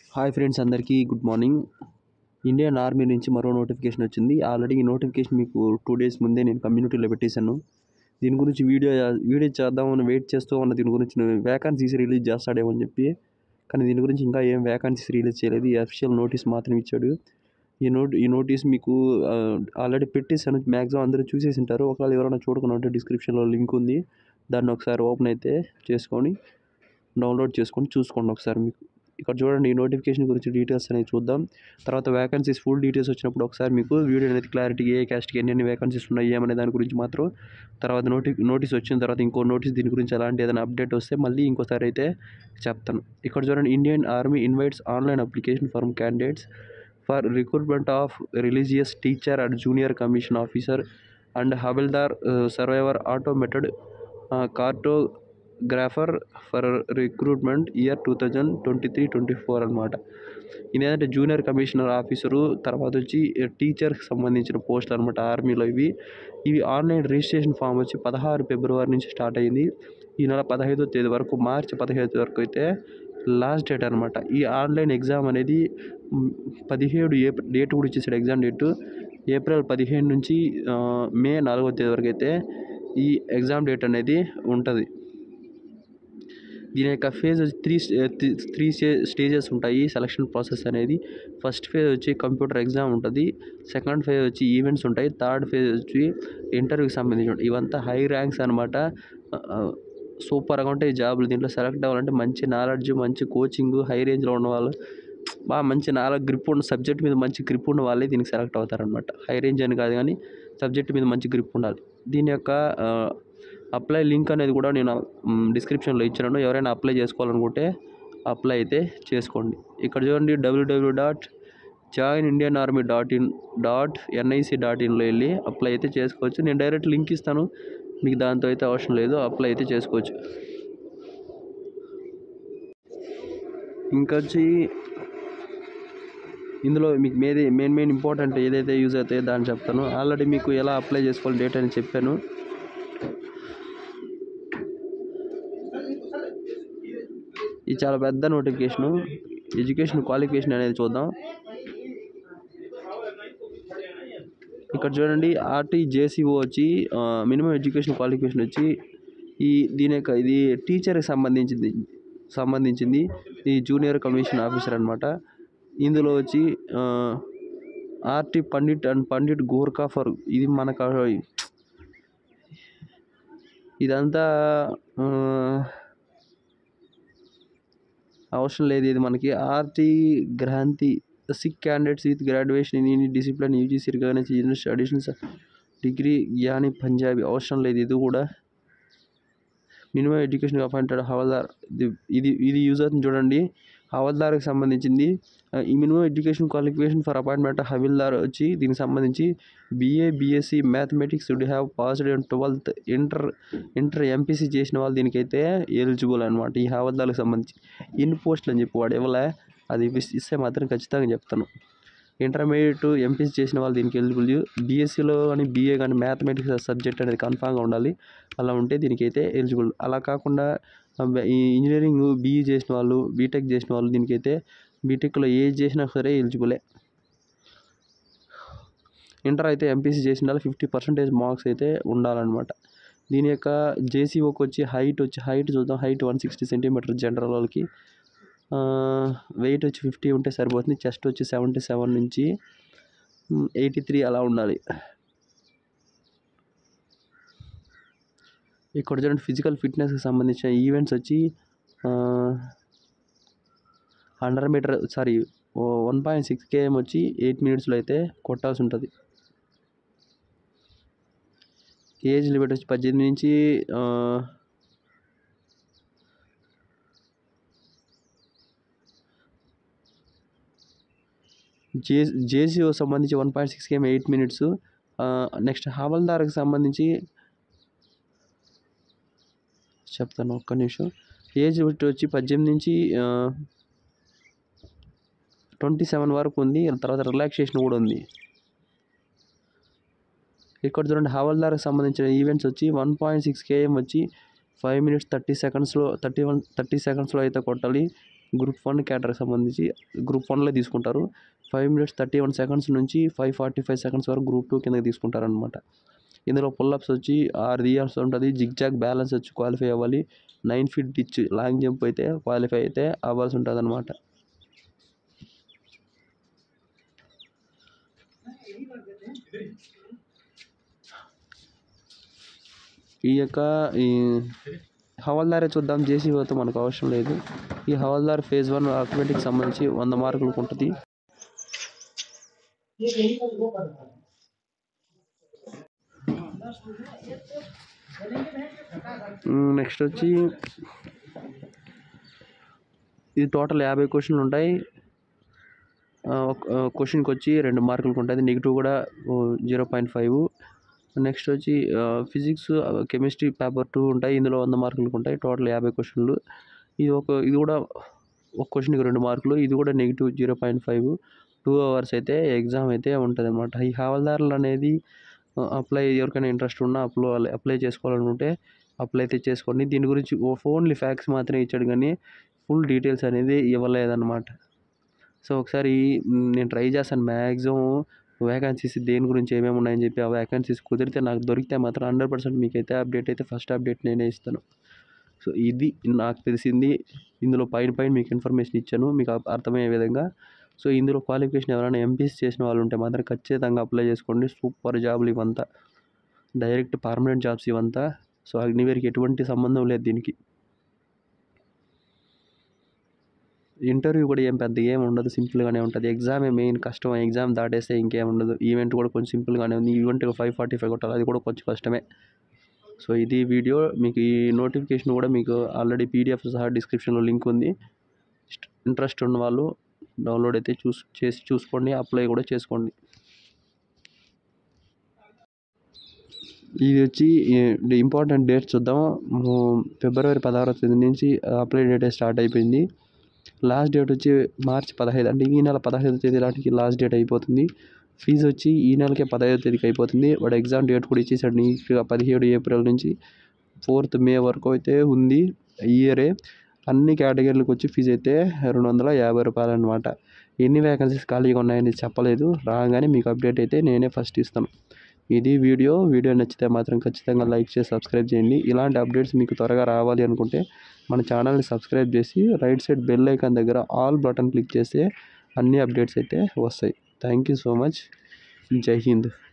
hi friends అందరికీ good morning Indian army నుంచి మరో నోటిఫికేషన్ వచ్చింది ఆల్రెడీ ఈ నోటిఫికేషన్ మీకు టూ డేస్ ముందే నేను కమ్యూనిటీలో పెట్టేశాను దీని గురించి వీడియో వీడియో చేద్దామని వెయిట్ చేస్తూ ఉన్న దీని గురించి వేకాన్సీస్ రిలీజ్ చేస్తాడేమో అని చెప్పి కానీ దీని గురించి ఇంకా ఏం వేకాన్సీస్ రిలీజ్ చేయలేదు ఈ అఫీషియల్ నోటీస్ మాత్రం ఇచ్చాడు ఈ నోట్ ఈ నోటీస్ మీకు ఆల్రెడీ పెట్టేశాను మ్యాక్సిమం అందరూ చూసేసి ఉంటారు ఒకవేళ ఎవరైనా చూడకుండా డిస్క్రిప్షన్లో లింక్ ఉంది దాన్ని ఒకసారి ఓపెన్ అయితే చేసుకొని డౌన్లోడ్ చేసుకొని చూసుకోండి ఒకసారి మీకు ఇక్కడ చూడండి ఈ నోటిఫికేషన్ గురించి డీటెయిల్స్ అనేవి చూద్దాం తర్వాత వేకెన్సీస్ ఫుల్ డీటెయిల్స్ వచ్చినప్పుడు ఒకసారి మీకు వీడియో అనేది క్లారిటీ ఏ క్యాస్ట్కి ఎన్ని ఎన్ని వేకెన్సీస్ ఉన్నాయి ఏమనే దాని గురించి మాత్రం తర్వాత నోటి నోటీస్ వచ్చిన తర్వాత ఇంకో నోటీస్ దీని గురించి అలాంటి ఏదైనా అప్డేట్ వస్తే మళ్ళీ ఇంకోసారి అయితే చెప్తాను ఇక్కడ చూడండి Indian army invites online application for candidates for recruitment of religious teacher and junior commission officer and havildar surveyor automated cartographer for recruitment year two thousand twenty three twenty four అనమాట ఇదేంటంటే జూనియర్ కమిషనర్ ఆఫీసరు తర్వాత వచ్చి టీచర్కి సంబంధించిన పోస్టులు అనమాట ఆర్మీలో ఇవి ఇవి ఆన్లైన్ రిజిస్ట్రేషన్ ఫామ్ వచ్చి పదహారు ఫిబ్రవరి నుంచి స్టార్ట్ అయింది ఈ నెల పదహైదో తేదీ వరకు మార్చి పదహైదు వరకు అయితే లాస్ట్ డేట్ అనమాట ఈ ఆన్లైన్ ఎగ్జామ్ అనేది మ్, పదిహేడు ఏప్రిల్ డేట్ కూడా ఇచ్చేసాడు ఎగ్జామ్ డేటు ఏప్రిల్ పదిహేను నుంచి ఆ, మే నాలుగో తేదీ వరకు అయితే ఈ ఎగ్జామ్ డేట్ అనేది ఉంటుంది దీని యొక్క ఫేజ్ వచ్చి త్రీ త్రీ స్టేజెస్ ఉంటాయి సెలక్షన్ ప్రాసెస్ అనేది ఫస్ట్ ఫేజ్ వచ్చి కంప్యూటర్ ఎగ్జామ్ ఉంటుంది సెకండ్ ఫేజ్ వచ్చి ఈవెంట్స్ ఉంటాయి థర్డ్ ఫేజ్ వచ్చి ఇంటర్వ్యూకి సంబంధించి ఉంటాయి ఇవంతా హై ర్యాంక్స్ అనమాట సూపర్గా ఉంటాయి జాబులు దీంట్లో సెలెక్ట్ అవ్వాలంటే మంచి నాలెడ్జ్ మంచి కోచింగ్ హై రేంజ్లో ఉన్న వాళ్ళు బాగా మంచి నాలెడ్జ్ గ్రిప్ ఉన్న సబ్జెక్ట్ మీద మంచి గ్రిప్ ఉన్న వాళ్ళే దీనికి సెలెక్ట్ అవుతారనమాట హై రేంజ్ అని కాదు కానీ సబ్జెక్ట్ మీద మంచి గ్రిప్ ఉండాలి దీని యొక్క అప్లై లింక్ అనేది కూడా నేను డిస్క్రిప్షన్లో ఇచ్చాను ఎవరైనా అప్లై చేసుకోవాలనుకుంటే అప్లై అయితే చేసుకోండి ఇక్కడ చూడండి W W dot join Indian army dot in dot NIC dot ఇన్లో వెళ్ళి అప్లై అయితే చేసుకోవచ్చు నేను డైరెక్ట్ లింక్ ఇస్తాను మీకు దాంతో అయితే అవసరం లేదు అప్లై అయితే చేసుకోవచ్చు ఇంకా వచ్చి ఇందులో మీకు మేది మెయిన్ మెయిన్ ఇంపార్టెంట్ ఏదైతే యూజ్ అవుతాయో దాన్ని చెప్తాను ఆల్రెడీ మీకు ఎలా అప్లై చేసుకోవాలి డేట్ అని చెప్పాను ఇది చాలా పెద్ద నోటిఫికేషను ఎడ్యుకేషన్ క్వాలిఫికేషన్ అనేది చూద్దాం ఇక్కడ చూడండి ఆర్టీ జేసీఓ వచ్చి మినిమం ఎడ్యుకేషన్ క్వాలిఫికేషన్ వచ్చి ఈ దీని యొక్క ఇది టీచర్కి సంబంధించింది సంబంధించింది ఈ జూనియర్ కమిషన్ ఆఫీసర్ అనమాట ఇందులో వచ్చి RT Pandit and Pandit Gorkha for ఇది మనకు ఇదంతా ఆ, అవసరం లేదు ఇది మనకి RT Granthi Sikh candidates with graduation in any discipline UGC recognised university additional degree any Punjabi అవసరం లేదు ఇది కూడా మినిమం ఎడ్యుకేషన్ అపాయింటెడ్ హవల్దార్ ఇది ఇది ఇది యూజ్ అవుతుంది చూడండి హవల్దార్కి సంబంధించింది ఆ, ఈ minimum education qualification for appointment havildar వచ్చి దీనికి సంబంధించి BA BSc mathematics would have passed and twelfth inter inter MPC చేసిన వాళ్ళు దీనికైతే ఎలిజిబుల్ అనమాట ఈ హవల్దార్కి సంబంధించి ఇన్ పోస్టులు అని చెప్పి వాడు ఇవ్వలే అది ఇస్- ఇస్తే మాత్రం ఖచ్చితంగా చెప్తాను ఇంటర్మీడియట్ ఎంపీసీ చేసిన వాళ్ళు దీనికి ఎలిజిబుల్ బీఎస్సీలో కానీ బీఏ కానీ మ్యాథమెటిక్స్ సబ్జెక్ట్ అనేది కన్ఫామ్గా ఉండాలి అలా ఉంటే దీనికైతే ఎలిజిబుల్ అలా కాకుండా ఆ, ఈ ఇంజనీరింగ్ బీఈ చేసిన వాళ్ళు బీటెక్ చేసిన వాళ్ళు దీనికైతే బీటెక్లో ఏ చేసినా సరే ఎలిజిబులే ఇంటర్ అయితే ఎంపీసీ చేసిన వాళ్ళు ఫిఫ్టీ పర్సెంటేజ్ మార్క్స్ అయితే ఉండాలన్నమాట దీని యొక్క జేసీఓకి వచ్చి హైట్ వచ్చి హైట్ చూద్దాం height one sixty centimetre general వాళ్ళకి వెయిట్ వచ్చి ఫిఫ్టీ ఉంటే సరిపోతుంది చెస్ట్ వచ్చి సెవెంటీ సెవెన్ నుంచి ఎయిటీ త్రీ అలా ఉండాలి ఇక్కడ చూడండి ఫిజికల్ ఫిట్నెస్కి సంబంధించిన ఈవెంట్స్ వచ్చి hundred metre sorry one point six KM వచ్చి ఎయిట్ మినిట్స్లో అయితే కొట్టాల్సి ఉంటుంది ఏజ్ లిమిట్ వచ్చి పద్దెనిమిది నుంచి ఆ, జే జేసీఓ సంబంధించి one point six KM eight minutes next హవల్దార్కి సంబంధించి చెప్తాను ఒక్క నిమిషం ఏజ్ లిమిట్ వచ్చి పద్దెనిమిది నుంచి ట్వంటీ సెవెన్ వరకు ఉంది తర్వాత రిలాక్సేషన్ కూడా ఉంది ఇక్కడ చూడండి హవల్దార్కి సంబంధించిన ఈవెంట్స్ వచ్చి వన్ పాయింట్ సిక్స్ కేఎం వచ్చి ఫైవ్ మినిట్స్ థర్టీ సెకండ్స్లో థర్టీ వన్ థర్టీ సెకండ్స్లో అయితే కొట్టాలి గ్రూప్ వన్ క్యాటర్కి సంబంధించి గ్రూప్ వన్లో తీసుకుంటారు five minutes thirty one seconds నుంచి ఫైవ్ ఫార్టీ ఫైవ్ సెకండ్స్ వరకు గ్రూప్ టూ కిందకి తీసుకుంటారనమాట ఇందులో పుల్అప్స్ వచ్చి ఆరు తీయాల్సి ఉంటుంది జిగ్ జాగ్ బ్యాలెన్స్ వచ్చి క్వాలిఫై అవ్వాలి nine feet ditch long jump అయితే క్వాలిఫై అయితే అవ్వాల్సి ఉంటుంది అనమాట ఈ యొక్క ఈ హవాల్దారే చూద్దాం జేసీబీతో మనకు అవసరం లేదు ఈ హవాల్దార్ ఫేజ్ వన్ ఆటోమేటిక్ సంబంధించి వంద మార్కులకు ఉంటుంది నెక్స్ట్ వచ్చి ఇది టోటల్ యాభై క్వశ్చన్లు ఉంటాయి క్వశ్చన్కి వచ్చి రెండు మార్కులకు ఉంటుంది నెగిటివ్ కూడా జీరో పాయింట్ ఫైవ్ నెక్స్ట్ వచ్చి ఫిజిక్స్ కెమిస్ట్రీ పేపర్ టూ ఉంటాయి ఇందులో వంద మార్కులకు ఉంటాయి టోటల్ యాభై క్వశ్చన్లు ఇది ఒక ఇది కూడా ఒక క్వశ్చన్కి రెండు మార్కులు ఇది కూడా negative zero point five two hours అయితే ఎగ్జామ్ అయితే ఉంటుంది అనమాట ఈ హవాల్దారులు అనేది అప్లై ఎవరికైనా ఇంట్రెస్ట్ ఉన్నా అప్లో అప్లై చేసుకోవాలనుకుంటే అప్లై అయితే చేసుకోండి దీని గురించి ఓన్లీ ఫ్యాక్ట్స్ మాత్రమే ఇచ్చాడు కానీ ఫుల్ డీటెయిల్స్ అనేది ఇవ్వలేదన్నమాట సో ఒకసారి మ్, నేను ట్రై చేస్తాను మ్యాక్సిమం వేకెన్సీస్ దేని గురించి ఏమేమి ఉన్నాయని చెప్పి ఆ వేకెన్సీస్ కుదిరితే నాకు దొరికితే మాత్రం హండ్రెడ్ పర్సెంట్ మీకైతే అప్డేట్ అయితే ఫస్ట్ అప్డేట్ నేనే ఇస్తాను సో ఇది నాకు తెలిసింది ఇందులో పైన పైన మీకు ఇన్ఫర్మేషన్ ఇచ్చాను మీకు అర్థ- అర్థమయ్యే విధంగా సో ఇందులో క్వాలిఫికేషన్ ఎవరైనా ఎంపీసీ చేసిన వాళ్ళు ఉంటే మాత్రం ఖచ్చితంగా అప్లై చేసుకోండి సూపర్ జాబులు ఇవంతా డైరెక్ట్ పర్మనెంట్ జాబ్స్ ఇవంతా సో అగ్నివేర్కి ఎటువంటి సంబంధం లేదు దీనికి ఇంటర్వ్యూ కూడా ఏం పెద్ద ఏం ఉండదు సింపుల్గానే ఉంటుంది ఎగ్జామే మెయిన్ కష్టం ఎగ్జామ్ దాటేస్తే ఇంకేం ఉండదు ఈవెంట్ కూడా కొంచెం సింపుల్గానే ఉంది ఈవెంట్ ఫైవ్ ఫార్టీ ఫైవ్ కొట్టాలి అది కూడా కొంచెం కష్టమే సో ఇది వీడియో మీకు ఈ నోటిఫికేషన్ కూడా మీకు ఆల్రెడీ పీడిఎఫ్ సహా డిస్క్రిప్షన్లో లింక్ ఉంది ఇంట్రెస్ట్ ఉన్న వాళ్ళు డౌన్లోడ్ అయితే చూస్ చేసి చూసుకోండి అప్లై కూడా చేసుకోండి ఇది వచ్చి ఇంపార్టెంట్ డేట్స్ చూద్దాం ము- ఫిబ్రవరి పదహారవ తేదీ నుంచి అప్లై డేట్ స్టార్ట్ అయిపోయింది లాస్ట్ డేట్ వచ్చి మార్చి పదహైదు అంటే ఈ నెల పదహైదు తేదీ నాటికి లాస్ట్ డేట్ అయిపోతుంది ఫీజు వచ్చి ఈ నెలకే పదహైదు తేదీకి అయిపోతుంది వాడు ఎగ్జామ్ డేట్ కూడా ఇచ్చేసాడు నీట్గా పదిహేడు ఏప్రిల్ నుంచి ఫోర్త్ మే వరకు అయితే ఉంది ఈ ఇయరే అన్ని కేటగిరీలకు వచ్చి ఫీజు అయితే రెండు వందల యాభై రూపాయలు అనమాట ఎన్ని వేకెన్సీస్ ఖాళీగా ఉన్నాయని చెప్పలేదు రాగానే మీకు అప్డేట్ అయితే నేనే ఫస్ట్ ఇస్తాను ఇది వీడియో వీడియో నచ్చితే మాత్రం ఖచ్చితంగా లైక్ చేసి సబ్స్క్రైబ్ చేయండి ఇలాంటి అప్డేట్స్ మీకు త్వరగా రావాలి అనుకుంటే మన ఛానల్ని సబ్స్క్రైబ్ చేసి రైట్ సైడ్ బెల్ ఐకాన్ దగ్గర ఆల్ బటన్ క్లిక్ చేస్తే అన్ని అప్డేట్స్ అయితే వస్తాయి థ్యాంక్ యూ సో మచ్ జై హింద్